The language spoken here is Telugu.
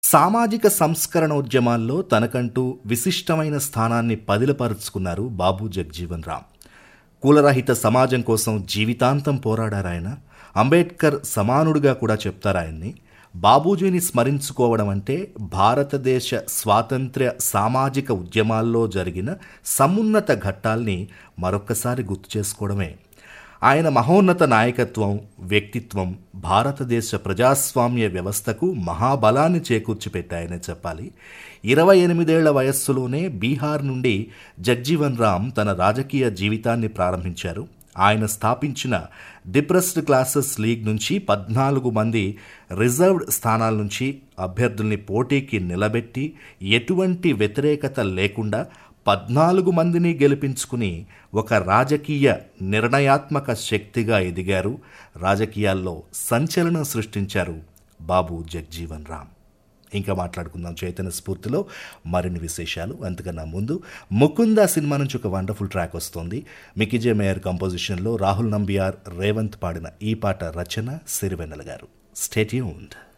సామాజిక సంస్కరణ ఉద్యమాల్లో తనకంటూ విశిష్టమైన స్థానాన్ని పదిలపరుచుకున్నారు బాబు జగ్జీవన్ రామ్ కులరహిత సమాజం కోసం జీవితాంతం పోరాడారాయన అంబేద్కర్ సమానుడిగా కూడా చెప్తారాయన్ని బాబూజీని స్మరించుకోవడం అంటే భారతదేశ స్వాతంత్ర్య సామాజిక ఉద్యమాల్లో జరిగిన సమున్నత ఘట్టాల్ని మరొక్కసారి గుర్తు చేసుకోవడమే ఆయన మహోన్నత నాయకత్వం వ్యక్తిత్వం భారతదేశ ప్రజాస్వామ్య వ్యవస్థకు మహాబలాన్ని చేకూర్చిపెట్టాయనే చెప్పాలి ఇరవై ఎనిమిదేళ్ల వయస్సులోనే బీహార్ నుండి జగ్జీవన్ రామ్ తన రాజకీయ జీవితాన్ని ప్రారంభించారు ఆయన స్థాపించిన డిప్రెస్డ్ క్లాసెస్ లీగ్ నుంచి పద్నాలుగు మంది రిజర్వ్డ్ స్థానాల నుంచి అభ్యర్థుల్ని పోటీకి నిలబెట్టి ఎటువంటి వ్యతిరేకత లేకుండా పద్నాలుగు మందిని గెలిపించుకుని ఒక రాజకీయ నిర్ణయాత్మక శక్తిగా ఎదిగారు రాజకీయాల్లో సంచలనం సృష్టించారు బాబు జగ్జీవన్ రామ్ ఇంకా మాట్లాడుకుందాం చైతన్య స్ఫూర్తిలో మరిన్ని విశేషాలు అంతకన్నా ముందు ముకుంద సినిమా నుంచి ఒక వండర్ఫుల్ ట్రాక్ వస్తోంది మికిజే మేయర్ కంపోజిషన్లో రాహుల్ నంబియార్ రేవంత్ పాడిన ఈ పాట రచన సిరివెన్నెల గారు స్టేట్యూన్డ్